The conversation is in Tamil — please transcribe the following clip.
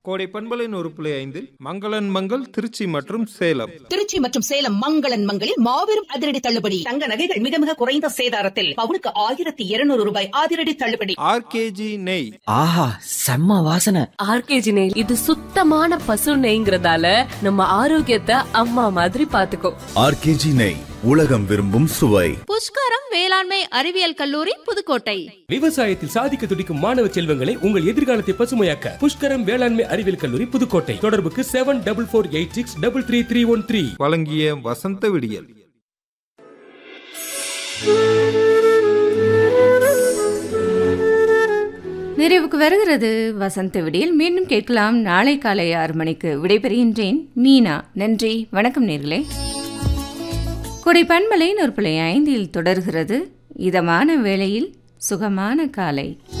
கோடை பண்பலின் ஒரு புள்ளி ஐந்தில் மங்களன் மங்கள் திருச்சி மற்றும் சேலம் திருச்சி மற்றும் சேலம் மங்களன் மங்களில் மாபெரும் அதிரடி தள்ளுபடி தங்க நகைகள் மிக மிக குறைந்த சேதாரத்தில் பவுனுக்கு ஆயிரத்தி இருநூறு ரூபாய் அதிரடி தள்ளுபடி ஆர்கேஜி நெய் ஆஹா செம்ம வாசனை ஆர்கேஜி நெய் இது சுத்தமான பசு நெய்ங்கிறதால நம்ம ஆரோக்கியத்தை அம்மா மாதிரி பாத்துக்கோ ஆர்கேஜி நெய் உலகம் விரும்பும் சுவை புஷ்கரம் வேளாண்மை அறிவியல் கல்லூரி புதுக்கோட்டை விவசாயத்தில் சாதிக்க துடிக்கும் மாணவ செல்வங்களை உங்கள் எதிர்காலத்தை பசுமையாக்க புஷ்கரம் வேளாண்மை அறிவியல் கல்லூரி புதுக்கோட்டை தொடர்புக்கு seven double four eight six double three three one three வழங்கிய வசந்த விடியல் நிறைவுக்கு வருகிறது வசந்த விடியல் மீண்டும் கேட்கலாம் நாளை காலை ஆறு மணிக்கு விடைபெறுகின்றேன் மீனா நன்றி வணக்கம் நேர்களே கொடை பண்பலை ஒரு பிள்ளை ஐந்தில் தொடர்கிறது இதமான வேளையில் சுகமான காலை